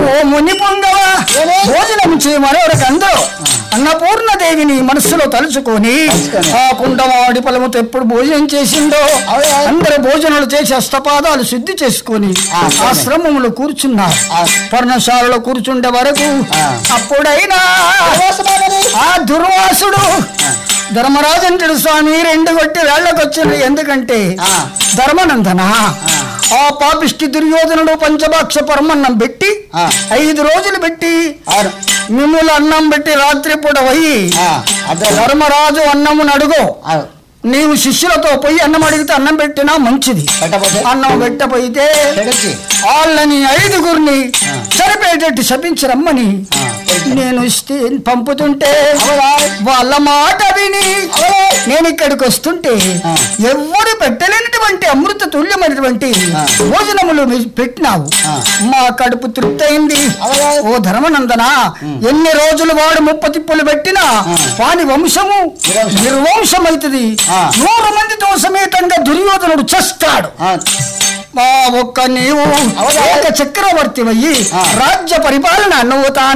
ఓ ముని పొంగవ భోజనం చేయమని అందరూ అన్నపూర్ణ దేవిని మనస్సులో తలుచుకొని తలుచుకొని. ఆ కుండమాడి పొలముతో ఎప్పుడు భోజనం చేసిందో అవునా? అందరు భోజనాలు చేసి అస్తపాదాలు శుద్ధి చేసుకొని ఆ, సరే. ఆశ్రమములు కూర్చున్నారు ఆ. పర్ణశాలలో కూర్చుండే వరకు ఆ. అప్పుడైనా ఆ దుర్వాసుడు ధర్మరాజంటుడు స్వామి రెండు కొట్టి వేళ్ళకొచ్చింది ఎందుకంటే ఆ. ధర్మనందన ఆ పాపిష్టి దుర్యోధనుడు పంచభాక్ష పరమన్నం పెట్టి ఆ. ఐదు రోజులు పెట్టి అవును మిమ్ములు అన్నం పెట్టి రాత్రి పూట పోయి ఆ, అదే ధర్మరాజు అన్నమును అడుగు అవును. నీవు శిష్యులతో పోయి అన్నం అడిగితే అన్నం పెట్టినా మంచిది పెట్టకపోతే అన్నం పెట్టపోయితే చెడొచ్చి వాళ్ళని ఐదుగురిని సరిపోయేటట్టు శపించి రమ్మని ఆ, నేను ఇస్తే పంపుతుంటే అవునా? వాళ్ళ మాట విని నేను ఇక్కడికి వస్తుంటే ఆ. ఎవరు పెట్టలేనటువంటి అమృత తుల్యమైనటువంటి ఆ. భోజనములు మీరు పెట్టినావు ఆ. మా కడుపు తృప్తయింది అవునా? ఓ ధర్మనందన ఎన్ని రోజులు వాడు ముప్ప తిప్పులు పెట్టినా ఆ. వాని వంశము నిర్వంశం. నిర్వంశమైతుంది ఆ. నూరు మందితో సమేతంగా దుర్యోధనుడు చస్తాడు ఆ, మా ఒక్క నీవు అవునా? ఏక చక్రవర్తి అయ్యి ఆ. రాజ్య పరిపాలన నువ్వు తాను